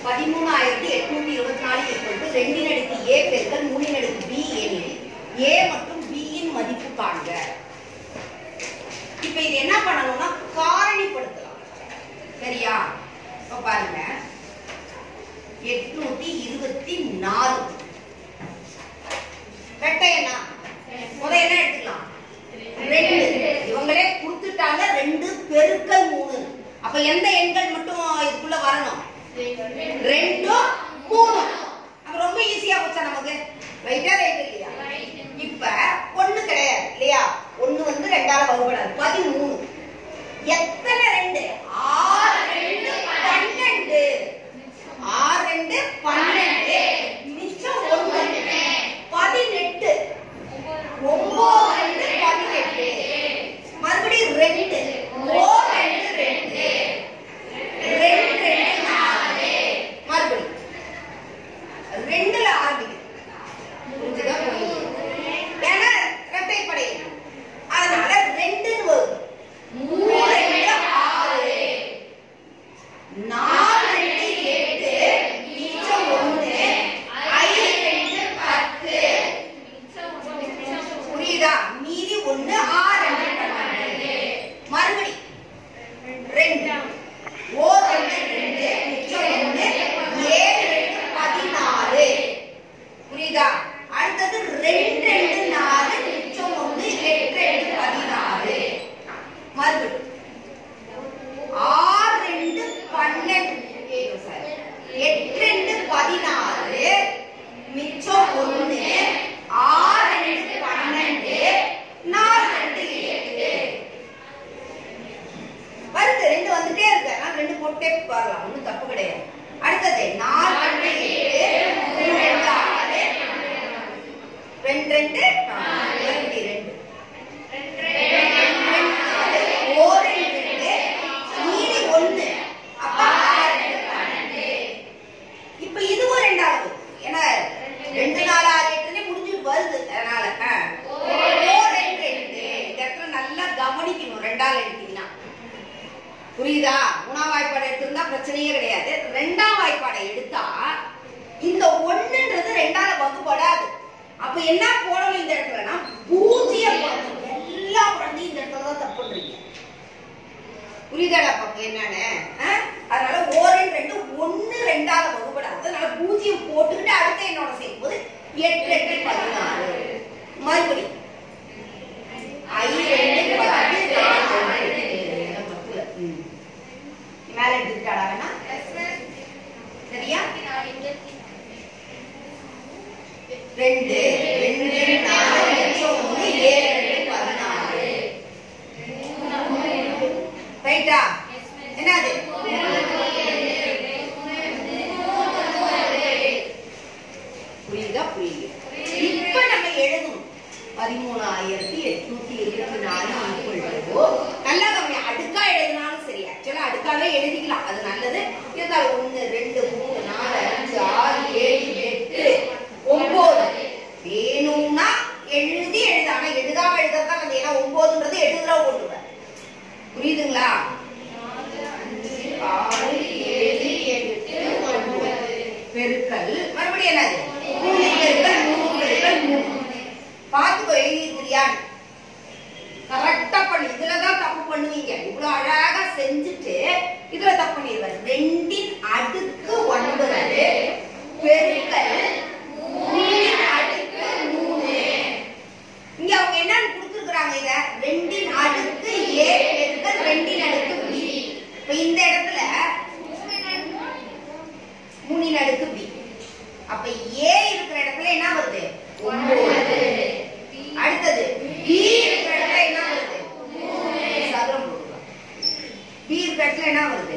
பதிமூணாயிரத்தி எட்நூத்தி இருபத்தி நாலு ஈக்குவல் ரெண்டின் அடுக்கு ஏ பெருக்கல் மூணின் அடுக்கு பி எனில் ஏ மற்றும் B யின் மதிப்பு காண்க இப்ப இது என்ன பண்ணணும்னா காரணிப்படுத்தலாம் சரியா இப்ப பாருங்க எட்நூத்தி இருபத்தி நாலு ரெட்டை என்ன முத என்ன எடுத்துக்கலாம் ரெண்டு இவங்களே கொடுத்துட்டாங்க ரெண்டு பெருக்கல் மூணு அப்ப எந்த எண்கள் மட்டும் இதுக்குள்ள வரணும் ரெண்டும் மூணு அப்ப ரொம்ப ஈஸியா போச்சா நமக்கு ரைட்டா ரைட் இல்லையா இப்ப ஒண்ணு கிடையாது இல்லையா ஒண்ணு வந்து ரெண்டால வகுப்படாது பதிமூணு எத்தனை ரெண்டு ஆறு ரெண்டு பன்னெண்டு ஆறு ரெண்டு பன்னெண்டு மிச்சம் ஒண்ணு பதினெட்டு ஒன்பது ரெண்டு பதினெட்டு மறுபடியும் ரெண்டு ஓ ரெண்டு ரெண்டு ரெண்டு ரெண்டு நாலு மறுபடியும் ரெண்டுல ஆரம்பிக்குது புரிஞ்சுதா புரியுது ஏன்னா இரட்டைப்படை அதனால ரெண்டுன்னு வரும் மூணு ரெண்டு ஆறு நாலு ரெண்டு எட்டு மிச்சம் ஒண்ணு ஐந்து ரெண்டு பத்து புரியுதா மீதி ஒண்ணு ஆறு ரெண்டு பன்னெண்டு மறுபடி ரெண்டு ஓ ரெண்டு ரெண்டு மிச்சம் ஒண்ணு ஏழு ரெண்டு பதினாறு புரியுதா அடுத்தது ரெண்டு ரெண்டு நாலு மிச்சம் ஒண்ணு எட்டு ரெண்டு பதினாறு மறுபடி ஆறு ரெண்டு பன்னெண்டு sorry. எட்டு ரெண்டு பதினாறு மிச்சம் ஒண்ணு ஆறு ரெண்டு பன்னெண்டு நாலு ரெண்டு எட்டு வருது ரெண்டு வந்துட்டே இருக்கு அதனால ரெண்டு போட்டே வரலாம் ஒண்ணும் தப்பு கிடையாது அடுத்தது நாலு ரெண்டு ஏழு மூணு ரெண்டு ஆறு ரெண்டு ரெண்டு நாலு ரெண்டு ரெண்டு ஓர் ரெண்டு ரெண்டு மீதி ஒண்ணு அப்ப ஆறு ரெண்டு பன்னெண்டு இப்ப இதுவும் ரெண்டாவது ஏன்னா ரெண்டு நாலு ஆறு எட்டுனே முடிஞ்சுட்டு வருது அதனால ஆ. ஓர் ரெண்டு ரெண்டு இந்த இடத்துல நல்லா கவனிக்கணும் ரெண்டாவது எடுத்தீங்கன்னா புரியுதா மூணாம் வாய்ப்பாடை எடுத்திருந்தா பிரச்சனையே கிடையாது ரெண்டாம் வாய்ப்பாடை எடுத்தா இந்த ஒண்ணுன்றது ரெண்டால வகுப்படாது அப்ப என்ன போடணும் இந்த இடத்துலனா பூஜ்ஜியம் போடணும் எல்லா குழந்தையும் இந்த இடத்துல தான் தப்பு பண்றீங்க புரியுதாடா பக்கம் என்னன்னு ஆ? அதனால ஓரன் ரெண்டு ஒண்ணு ரெண்டால வகுப்படாது அதனால பூஜ்ஜியம் போட்டுக்கிட்டு அடுத்த என்னோட சேர்க்கும்போது எட்டு ரெண்டு பதினாறு மறுபடி ஐ ரெண்டு பத்து நாலு ரெண்டு இந்த பத்துல. ம். மேல எடுத்துக்கிட்டாடா வேணா சரியா ரெண்டு ரெண்டு நாலு லட்சம் ஒண்ணு ஏழு ரெண்டு பதினாறு ரைட்டா என்னது புரியுதா புரியுது இப்ப நம்ம எழுதணும் பதிமூணாயிரத்தி எட்நூத்தி இருபத்தி நாலு equal to நல்லா கம்மி அடுக்கா எழுதினாலும் சரி ஆக்சுவலா அடுக்காவே எழுதிக்கலாம் அது நல்லது இருந்தாலும் ஒண்ணு ரெண்டு மூணு நாலு அஞ்சு ஆறு ஏழு எட்டு ஒன்பது வேணும்னா எழுதி எழுத ஆனா எழுதாம எழுதுறதா வந்து ஏன்னா ஒன்பதுன்றது எழுதுறா போட்டுருவேன் புரியுதுங்களா அஞ்சு ஆறு ஏழு எட்டு ஒன்பது பெருக்கல் மறுபடியும் என்னது மூணு பெருக்கல் மூணு பெருக்கல் மூணு பார்த்துக்கோ எழுதிருக்கிறியான்னு கரெக்டா பண்ணு இதுலதான் தப்பு பண்ணுவீங்க இவ்வளவு அழகா செஞ்சுட்டு இதுல தப்பு பண்ணிடுவாரு ரெண்டின் அடுக்கு ஒன்பது பெருக்கல் மூணின் அடுக்கு மூணு இங்க அவங்க என்னன்னு கொடுத்துருக்காங்க இத ரெண்டின் அடுக்கு ஏ பெருக்கல் ரெண்டின் அடுக்கு பி இப்ப இந்த இடத்துல மூணின் அடுக்கு பி அப்ப ஏ இருக்கிற இடத்துல என்ன வருது ஒன்பது அடுத்தது பி இருக்கிற இடத்துல என்ன வருது சதுரம் போட்டுக்கலாம் பி இருக்கிற இடத்துல என்ன வருது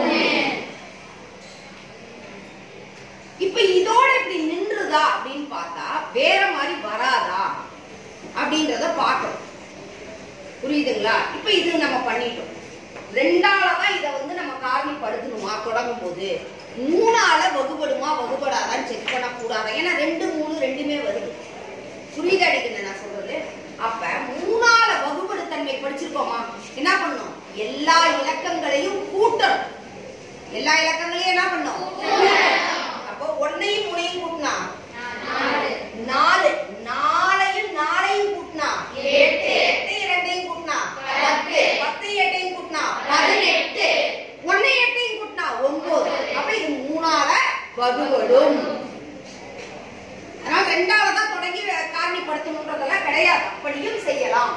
இப்ப இதோட இப்படி நின்றுதா அப்படின்னு பார்த்தா வேற மாதிரி வராதா அப்படின்றத பார்க்கணும் புரியுதுங்களா இப்ப இது நம்ம பண்ணிட்டோம் ரெண்டால தான் இதை வந்து நம்ம காரணிப்படுத்தணுமா தொடங்கும் போது மூணால வகுபடுமா வகுபடாதான்னு செக் பண்ண கூடாது ஏன்னா ரெண்டு மூணு ரெண்டுமே வருது புரியுது அடிக்கணும் நான் சொல்றது அப்ப மூணால வகுபடு தன்மை படிச்சிருக்கோமா என்ன பண்ணணும் எல்லா இலக்கங்களையும் கூட்டணும் எல்லா இலக்கங்களையும் என்ன பண்ணோம் அப்போ ஒன்னையும் மூணையும் கூட்டினா நாலு நாலையும் நாலையும் கூட்டினா எட்டு எட்டு இரண்டையும் கூட்டினா பத்து பத்து எட்டையும் கூட்டினா பதினெட்டு ஒன்னை எட்டையும் கூட்டினா ஒன்பது அப்ப இது மூணால வகுபடும் அதனால ரெண்டாவதா தொடங்கி காரணிப்படுத்தணுன்றதெல்லாம் கிடையாது அப்படியும் செய்யலாம்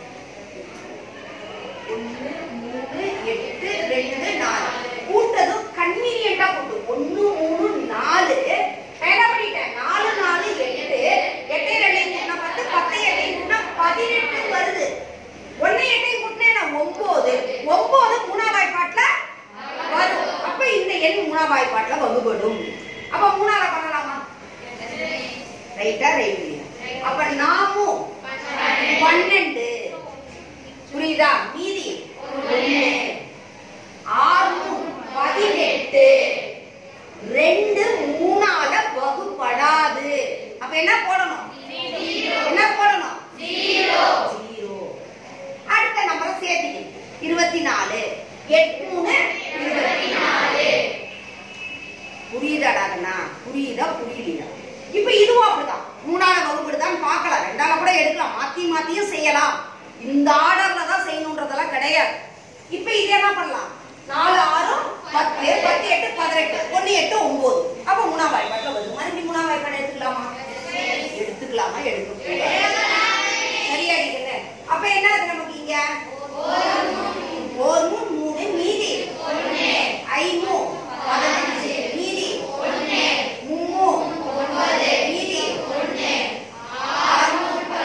ஒண்ணு மூணு எட்டு ரெண்டு நாலு கூட்டதும் கன்வீனியண்டா கூட்டு ஒண்ணு மூணு நாலு நான் என்ன பண்ணிட்டேன் நாலு நாலு எட்டு எட்டு ரெண்டையும் கூட்டினா பத்து பத்து எட்டையும் கூட்டினா பதினெட்டு வருது ஒன்னு எட்டையும் கூட்டினா ஒன்பது ஒன்பது மூணாவாய் பாட்டுல வரும் அப்ப இந்த எண் மூணாவாய் பாட்டுல வகுபடும் அப்ப மூணால பண்ணலாமா ரைட்டா ரைட் அப்ப நாமும் பன்னெண்டு புரியுதா மீதி ஒண்ணு. ஆறு பதினெட்டு ரெண்டு மூணால வகுப்படாது அப்ப என்ன போடணும் என்ன போடணும் ஜீரோ அடுத்த நம்பரை சேர்த்துக்கணும் இருபத்தி நாலு எட்டு மூணு இருபத்தி நாலு புரியுதாடா கண்ணா புரியுதா புரியலையா இப்ப இதுவும் அப்படிதான் மூணால வகுப்படுதான்னு பார்க்கலாம் ரெண்டால கூட எடுக்கலாம் மாத்தி மாத்தியும் செய்யலாம் இந்த ஆர்டர்ல தான் செய்யணுன்றதெல்லாம் கிடையாது இப்ப இது என்ன பண்ணலாம் நாலு ஆறு பத்து பத்து எட்டு பதினெட்டு ஒண்ணு எட்டு ஒன்பது அப்ப மூணாம் வாய்ப்பாட்டில் வருது மறுபடியும் மூணாம் வாய்ப்பாடு எடுத்துக்கலாமா எடுத்துக்கலாமா எடுக்க சரியா இருக்குது அப்ப என்ன அது நமக்கு இங்க ஒரு மூணு மீதி ஐமு பதினஞ்சு மீதி மூணு மீதி ஆறு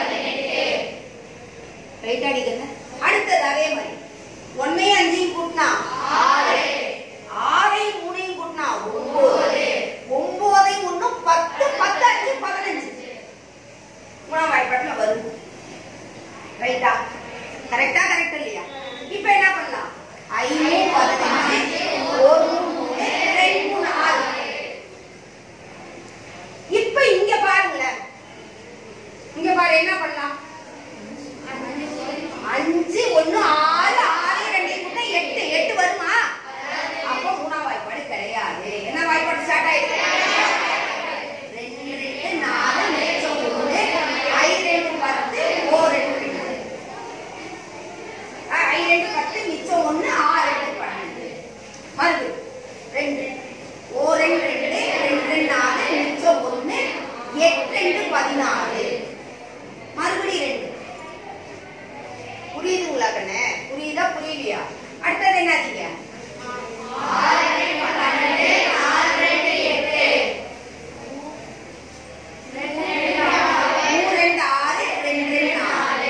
ரைட் அடிக்கண்ண அடுத்தது அதே மாதிரி ஒன்னையும் அஞ்சையும் கூட்டினா ஆறையும் மூணையும் கூட்டினா ஒன்பது ஒன்பதையும் ஒண்ணும் பத்து பத்து அஞ்சு பதினஞ்சு மூணாம் வாய்ப்பாட்டுல வருது ரைட்டா கரெக்டா கரெக்ட் இல்லையா இப்ப என்ன பண்ணலாம் ஐந்து பதினஞ்சு ஒரு மூணு ரெண்டு மூணு ஆறு இப்ப இங்க பாருங்களேன் இங்க பாரு என்ன பண்ணலாம் அஞ்சு ஒண்ணு ஆறு ஆறு ரெண்டு கூட்ட எட்டு எட்டு வருமா அப்போ மூணாம் வாய்ப்பாடு கிடையாது என்ன வாய்ப்பாடு ஸ்டார்ட் ஆயிருக்கு ரெண்டு ரெண்டு நாலு மிச்சம் ஒண்ணு ஐ ரெண்டு பத்து ஓ ரெண்டு ரெண்டு ஐ ரெண்டு பத்து மிச்சம் ஒண்ணு ஆறு ரெண்டு பன்னெண்டு மறுபடியும் ரெண்டு ஓ ரெண்டு ரெண்டு ரெண்டு ரெண்டு நாலு மிச்சம் ஒண்ணு எட்டு ரெண்டு பதினாறு மறுபடியும் ரெண்டு புரியுதுங்களா கண்ணே புரியுதா புரியலையா அடுத்தது என்னதுங்க மூணு ரெண்டு ஆறு ரெண்டு ரெண்டு நாலு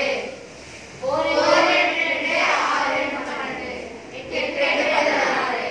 எட்டு ரெண்டு பதினாறு.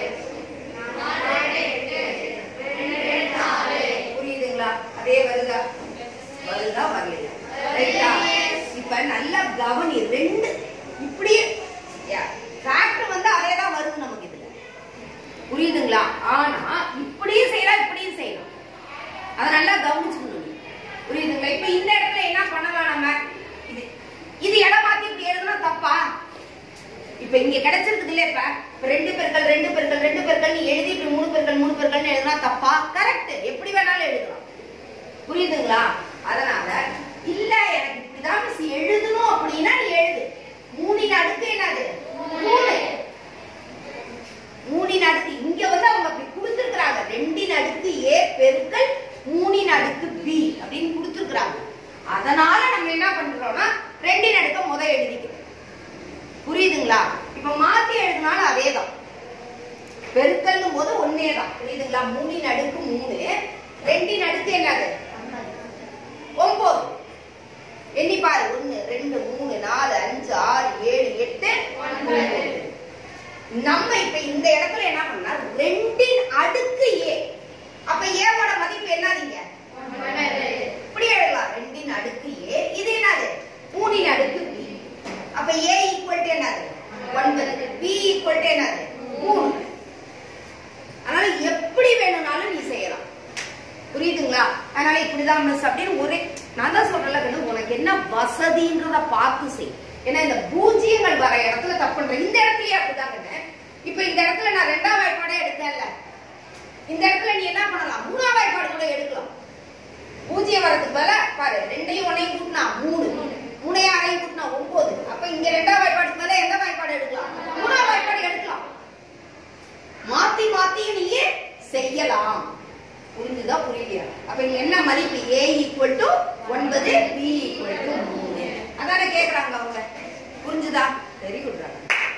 புரியுதுங்களா அதே வருதா வருதா வரலையா ரைட்டா இப்ப நல்லா கவனி ரெண்டு இப்படியே ஃபேக்ட் வந்து அதே தான் வருது நமக்கு இதுல புரியுதுங்களா ஆனா இப்படியும் செய்யலாம் இப்படியும் செய்யலாம் அதை நல்லா கவனிச்சுக்கணும் நீ. புரியுதுங்களா இப்ப இந்த இடத்துல என்ன பண்ணலாம் நம்ம இது இது இடம் மாத்தி இப்படி எழுதுனா தப்பா இப்ப இங்க கிடைச்சிருக்குது இல்ல இப்ப இப்ப ரெண்டு பெருக்கள் ரெண்டு பெருக்கள் ரெண்டு பெருக்கள் நீ எழுதி இப்படி மூணு பெருக்கள் மூணு பெருக்கள்னு எழுதுனா தப்பா கரெக்ட் எப்படி வேணாலும் எழுதலாம் புரியுதுங்களா அதனால இல்ல எனக்கு இப்படிதான் மிஸ் எழுதணும் அப்படின்னா நீ எழுது மூணின் அடுக்கு என்னது மூணு மூணின் அடுக்கு இங்க வந்து அவங்க அப்படி கொடுத்திருக்கிறாங்க ரெண்டின் அடுக்கு ஏ பெருக்கல் மூணின் அடுக்கு பி அப்படின்னு கொடுத்திருக்கிறாங்க அதனால நம்ம என்ன பண்றோம்னா ரெண்டின் அடுக்க முத எழுதிக்கிறோம் புரியுதுங்களா இப்ப மாத்தி எழுதினாலும் அதேதான் பெருக்கல்னும் போது ஒன்னே தான் புரியுதுங்களா மூணின் அடுக்கு மூணு ரெண்டின் அடுக்கு என்னது ஒன்பது எண்ணி பாரு ஒண்ணு ரெண்டு மூணு நாலு அஞ்சு ஆறு ஏழு எட்டு ஒன்பது நம்ம இப்ப இந்த இடத்துல என்ன பண்ணா ரெண்டின் அடுக்கு ஏ அப்ப ஏவோட மதிப்பு என்னதுங்க இப்படி எழுதலாம் ரெண்டின் அடுக்கு ஏ இது என்னது மூணின் அடுக்கு பி அப்ப ஏ ஈக்குவல் டு என்னது ஒன்பது பி ஈக்குவல் டு என்னது மூணு அதனால எப்படி வேணும்னாலும் நீ செய்யலாம் புரியுதுங்களா அதனால இப்படிதான் மிஸ் அப்படின்னு ஒரே நான் தான் சொல்றேன்ல கண்ணு உனக்கு என்ன வசதின்றத பார்த்து செய் ஏன்னா இந்த பூஜ்ஜியங்கள் வர இடத்துல தப்புன்ற இந்த இடத்துலயே அப்படிதான் கண்ணு இப்ப இந்த இடத்துல நான் ரெண்டாம் வாய்ப்பாடே எடுத்தேன்ல இந்த இடத்துல நீ என்ன பண்ணலாம் மூணாவது வாய்ப்பாடு கூட எடுக்கலாம் பூஜ்ஜியம் வரதுக்கு மேல பாரு ரெண்டையும் ஒன்னையும் கூட்டினா மூணு மூணையும் அரையும் கூட்டினா ஒன்பது அப்ப இங்க ரெண்டாவது வாய்ப்பாடுக்கு மேல எந்த வாய்ப்பாடு எடுக்கலாம் மூணாவது வாய்ப்பாடு எடுக்கலாம் மாத்தி மாத்தி நீயே செய்யலாம் புரிஞ்சுதா புரியலையா அப்ப இங்க என்ன மதிப்பு ஏ ஈக்குவல் டு ஒன்பது பி ஈக்குவல் டு மூணு அதானே கேக்குறாங்க அவங்க புரிஞ்சுதா வெரி குட்